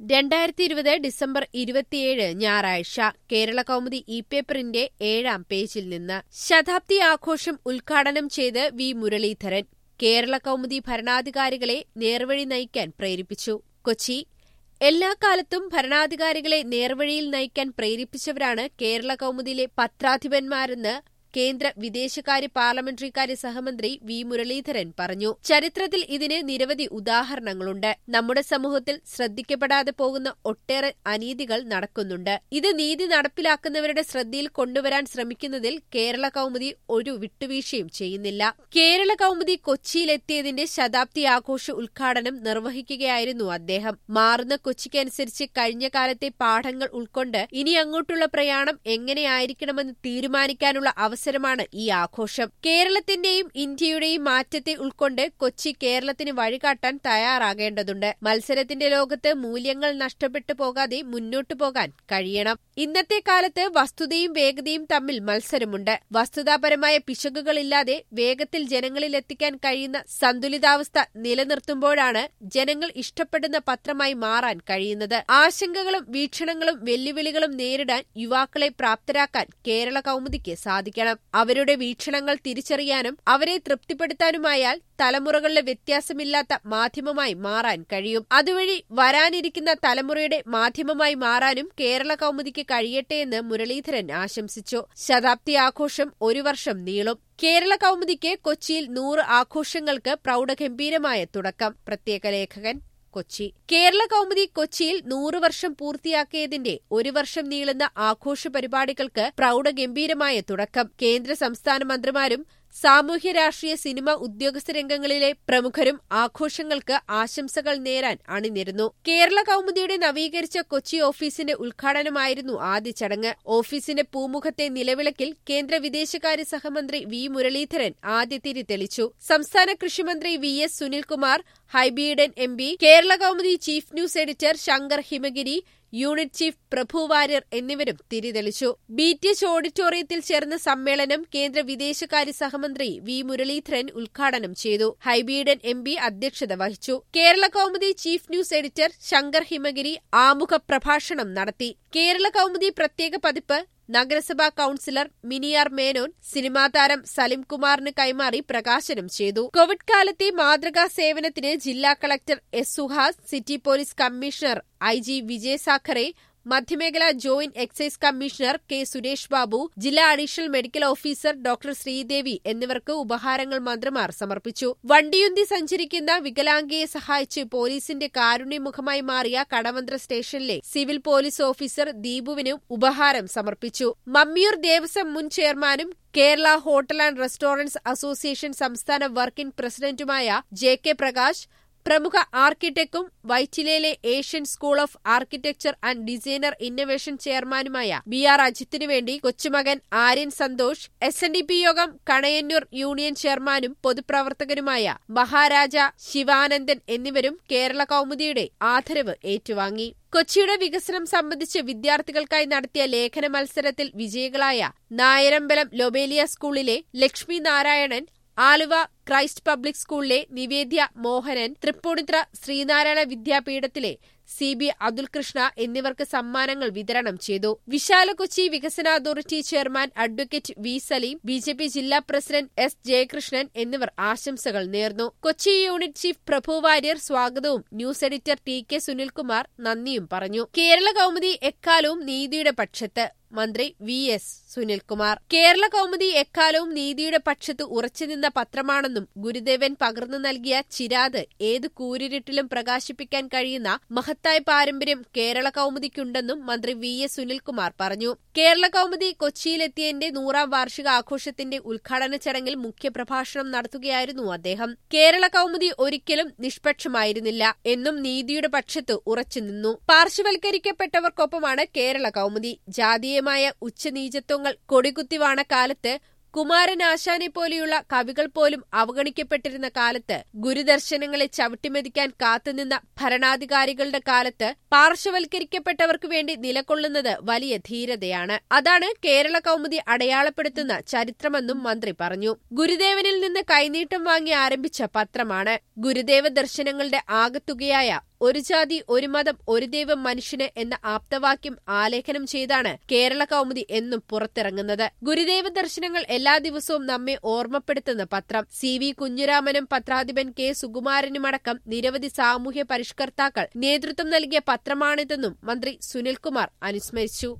രണ്ടായിരത്തി ഇരുപത് ഡിസംബർ ഇരുപത്തിയേഴ് ഞായറാഴ്ച കേരള കൗമുദി ഇ പേപ്പറിന്റെ ഏഴാം പേജിൽ നിന്ന് ശതാബ്ദി ആഘോഷം ഉദ്ഘാടനം ചെയ്ത് വി മുരളീധരൻ കേരള കൗമുദി ഭരണാധികാരികളെ നേർവഴി നയിക്കാൻ പ്രേരിപ്പിച്ചു കൊച്ചി എല്ലാ കാലത്തും ഭരണാധികാരികളെ നേർവഴിയിൽ നയിക്കാൻ പ്രേരിപ്പിച്ചവരാണ് കേരള കൗമുദിയിലെ പത്രാധിപന്മാരെന്ന് കേന്ദ്ര വിദേശകാര്യ പാർലമെന്ററികാര്യ സഹമന്ത്രി വി മുരളീധരൻ പറഞ്ഞു ചരിത്രത്തിൽ ഇതിന് നിരവധി ഉദാഹരണങ്ങളുണ്ട് നമ്മുടെ സമൂഹത്തിൽ ശ്രദ്ധിക്കപ്പെടാതെ പോകുന്ന ഒട്ടേറെ അനീതികൾ നടക്കുന്നുണ്ട് ഇത് നീതി നടപ്പിലാക്കുന്നവരുടെ ശ്രദ്ധയിൽ കൊണ്ടുവരാൻ ശ്രമിക്കുന്നതിൽ കേരള കൗമുദി ഒരു വിട്ടുവീഴ്ചയും ചെയ്യുന്നില്ല കേരള കൗമുദി കൊച്ചിയിലെത്തിയതിന്റെ ശതാബ്ദി ആഘോഷ ഉദ്ഘാടനം നിർവഹിക്കുകയായിരുന്നു അദ്ദേഹം മാറുന്ന കൊച്ചിക്കനുസരിച്ച് കഴിഞ്ഞ കാലത്തെ പാഠങ്ങൾ ഉൾക്കൊണ്ട് ഇനി അങ്ങോട്ടുള്ള പ്രയാണം എങ്ങനെയായിരിക്കണമെന്ന് തീരുമാനിക്കാനുള്ള അവസരമാണ് ഈ ആഘോഷം കേരളത്തിന്റെയും ഇന്ത്യയുടെയും മാറ്റത്തെ ഉൾക്കൊണ്ട് കൊച്ചി കേരളത്തിന് വഴികാട്ടാൻ തയ്യാറാകേണ്ടതുണ്ട് മത്സരത്തിന്റെ ലോകത്ത് മൂല്യങ്ങൾ നഷ്ടപ്പെട്ടു പോകാതെ മുന്നോട്ടു പോകാൻ കഴിയണം ഇന്നത്തെ കാലത്ത് വസ്തുതയും വേഗതയും തമ്മിൽ മത്സരമുണ്ട് വസ്തുതാപരമായ പിശകുകളില്ലാതെ വേഗത്തിൽ ജനങ്ങളിൽ എത്തിക്കാൻ കഴിയുന്ന സന്തുലിതാവസ്ഥ നിലനിർത്തുമ്പോഴാണ് ജനങ്ങൾ ഇഷ്ടപ്പെടുന്ന പത്രമായി മാറാൻ കഴിയുന്നത് ആശങ്കകളും വീക്ഷണങ്ങളും വെല്ലുവിളികളും നേരിടാൻ യുവാക്കളെ പ്രാപ്തരാക്കാൻ കേരള കൗമുദിക്ക് സാധിക്കണം അവരുടെ വീക്ഷണങ്ങൾ തിരിച്ചറിയാനും അവരെ തൃപ്തിപ്പെടുത്താനുമായാൽ തലമുറകളുടെ വ്യത്യാസമില്ലാത്ത മാധ്യമമായി മാറാൻ കഴിയും അതുവഴി വരാനിരിക്കുന്ന തലമുറയുടെ മാധ്യമമായി മാറാനും കേരള കൗമുദിക്ക് കഴിയട്ടെ എന്ന് മുരളീധരൻ ആശംസിച്ചു ശതാബ്ദി ആഘോഷം ഒരു വർഷം നീളും കേരള കൗമുദിക്ക് കൊച്ചിയിൽ നൂറ് ആഘോഷങ്ങൾക്ക് പ്രൗഢഗംഭീരമായ തുടക്കം പ്രത്യേക ലേഖകൻ കൊച്ചി കേരള കൗമുദി കൊച്ചിയിൽ നൂറ് വർഷം പൂർത്തിയാക്കിയതിന്റെ ഒരു വർഷം നീളുന്ന ആഘോഷ പരിപാടികൾക്ക് പ്രൗഢഗംഭീരമായ തുടക്കം കേന്ദ്ര സംസ്ഥാന മന്ത്രിമാരും സാമൂഹ്യ രാഷ്ട്രീയ സിനിമ ഉദ്യോഗസ്ഥ രംഗങ്ങളിലെ പ്രമുഖരും ആഘോഷങ്ങൾക്ക് ആശംസകൾ നേരാൻ അണിനിരുന്നു കേരള കൗമുദിയുടെ നവീകരിച്ച കൊച്ചി ഓഫീസിന്റെ ഉദ്ഘാടനമായിരുന്നു ആദ്യ ചടങ്ങ് ഓഫീസിന്റെ പൂമുഖത്തെ നിലവിളക്കിൽ കേന്ദ്ര വിദേശകാര്യ സഹമന്ത്രി വി മുരളീധരൻ ആദ്യ തിരി തെളിച്ചു സംസ്ഥാന കൃഷിമന്ത്രി V S Sunilkumar Hibi Eden M P Kerala Kaumudi chief news editor Shankar Himagiri unit chief Prabhu Warrier എന്നിവരും തിരിതെളിച്ചു ബി ടി എച്ച് ഓഡിറ്റോറിയത്തിൽ ചേർന്ന സമ്മേളനം കേന്ദ്ര വിദേശകാര്യ സഹമന്ത്രി വി മുരളീധരൻ ഉദ്ഘാടനം ചെയ്തു ഹൈബീഡൻ എം പി അധ്യക്ഷത വഹിച്ചു Kerala Kaumudi chief news editor Shankar Himagiri ആമുഖ പ്രഭാഷണം നടത്തി കേരള കൗമുദി പ്രത്യേക പതിപ്പ് നഗരസഭാ കൌൺസിലർ മിനിയാർ മേനോൻ സിനിമാ താരം സലിം കുമാറിന് കൈമാറി പ്രകാശനം ചെയ്തു കോവിഡ് കാലത്തെ മാതൃകാ സേവനത്തിന് ജില്ലാ collector S Suhas city police commissioner I G Vijay Sakhare മധ്യമേഖലാ joint excise commissioner K Suresh Babu ജില്ലാ additional medical officer doctor Sreedevi എന്നിവർക്ക് ഉപഹാരങ്ങൾ മന്ത്രിമാർ സമർപ്പിച്ചു വണ്ടിയുന്തി സഞ്ചരിക്കുന്ന വികലാംഗയെ സഹായിച്ച് പോലീസിന്റെ കാരുണ്യമുഖമായി മാറിയ കടവന്ത്ര സ്റ്റേഷനിലെ സിവിൽ പോലീസ് ഓഫീസർ ദീപുവിനും ഉപഹാരം സമർപ്പിച്ചു മമ്മിയൂർ ദേവസ്വം മുൻ ചെയർമാനും Kerala hotel and restaurants association സംസ്ഥാന വർക്കിംഗ് പ്രസിഡന്റുമായ ജെ കെ പ്രകാശ് പ്രമുഖ ആർക്കിടെക്ടും വൈറ്റിലയിലെ Asian school of architecture and designer innovation ചെയർമാനുമായ ബി ആർ അജിത്തിനു വേണ്ടി കൊച്ചുമകൻ Aryan Santhosh S N D P യോഗം കണയന്നൂർ യൂണിയൻ ചെയർമാനും പൊതുപ്രവർത്തകനുമായ മഹാരാജ ശിവാനന്ദൻ എന്നിവരും കേരള കൗമുദിയുടെ ആദരവ് ഏറ്റുവാങ്ങി കൊച്ചിയുടെ വികസനം സംബന്ധിച്ച് വിദ്യാർത്ഥികൾക്കായി നടത്തിയ ലേഖന മത്സരത്തിൽ വിജയികളായ നായരമ്പലം ലൊബേലിയ സ്കൂളിലെ ലക്ഷ്മി നാരായണൻ ആലുവ ക്രൈസ്റ്റ് പബ്ലിക് സ്കൂളിലെ നിവേദ്യ മോഹനൻ തൃപ്പൂണിത്ര ശ്രീനാരായണ വിദ്യാപീഠത്തിലെ സി ബി അതുൽ കൃഷ്ണ എന്നിവർക്ക് സമ്മാനങ്ങൾ വിതരണം ചെയ്തു വിശാല കൊച്ചി വികസന authority chairman advocate V Saleem B J P ജില്ലാ പ്രസിഡന്റ് എസ് ജയകൃഷ്ണൻ എന്നിവർ ആശംസകൾ നേർന്നു കൊച്ചി യൂണിറ്റ് ചീഫ് പ്രഭു വാര്യർ സ്വാഗതവും news editor T K Sunilkumar നന്ദിയും പറഞ്ഞു കേരള കൗമുദി എക്കാലവും നീതിയുടെ പക്ഷത്ത് മന്ത്രി വി എസ് സുനിൽകുമാർ കേരള കൗമുദി എക്കാലവും നീതിയുടെ പക്ഷത്ത് ഉറച്ചുനിന്ന പത്രമാണെന്നും ഗുരുദേവൻ പകർന്നു നൽകിയ ചിരാത് ഏത് കൂരിരുട്ടിലും പ്രകാശിപ്പിക്കാൻ കഴിയുന്ന മഹത്തായ പാരമ്പര്യം കേരള കൗമുദിക്കുണ്ടെന്നും മന്ത്രി വി എസ് സുനിൽകുമാർ പറഞ്ഞു കേരള കൗമുദി കൊച്ചിയിലെത്തിയതിന്റെ നൂറാം വാർഷിക ആഘോഷത്തിന്റെ ഉദ്ഘാടന ചടങ്ങിൽ മുഖ്യപ്രഭാഷണം നടത്തുകയായിരുന്നു അദ്ദേഹം കേരള കൗമുദി ഒരിക്കലും നിഷ്പക്ഷമായിരുന്നില്ല എന്നും നീതിയുടെ പക്ഷത്ത് ഉറച്ചുനിന്നു പാർശ്വവൽക്കരിക്കപ്പെട്ടവർക്കൊപ്പമാണ് കേരള കൗമുദി ജാതീയമായ ഉച്ചനീചത്വങ്ങൾ കൊടികുത്തിവാണ കാലത്ത് കുമാരനാശാനെ പോലെയുള്ള കവികൾ പോലും അവഗണിക്കപ്പെട്ടിരുന്ന കാലത്ത് ഗുരുദർശനങ്ങളെ ചവിട്ടിമെതിക്കാൻ കാത്തുനിന്ന ഭരണാധികാരികളുടെ കാലത്ത് പാർശ്വവൽക്കരിക്കപ്പെട്ടവർക്ക് വേണ്ടി നിലകൊള്ളുന്നത് വലിയ ധീരതയാണ് അതാണ് കേരള കൗമുദി അടയാളപ്പെടുത്തുന്ന ചരിത്രമെന്നും മന്ത്രി പറഞ്ഞു ഗുരുദേവനിൽ നിന്ന് കൈനീട്ടം വാങ്ങി ആരംഭിച്ച പത്രമാണ് ഗുരുദേവ ദർശനങ്ങളുടെ ആകത്തുകയായ ഒരു ജാതി ഒരു മതം ഒരു ദൈവം മനുഷ്യന് എന്ന ആപ്തവാക്യം ആലേഖനം ചെയ്താണ് കേരള കൗമുദി എന്നും പുറത്തിറങ്ങുന്നത് ഗുരുദേവ ദർശനങ്ങൾ എല്ലാ ദിവസവും നമ്മെ ഓർമ്മപ്പെടുത്തുന്ന പത്രം സി വി കുഞ്ഞിരാമനും പത്രാധിപൻ കെ സുകുമാരനുമടക്കം നിരവധി സാമൂഹ്യ പരിഷ്കർത്താക്കൾ നേതൃത്വം നൽകിയ പത്രമാണിതെന്നും മന്ത്രി സുനിൽകുമാർ അനുസ്മരിച്ചു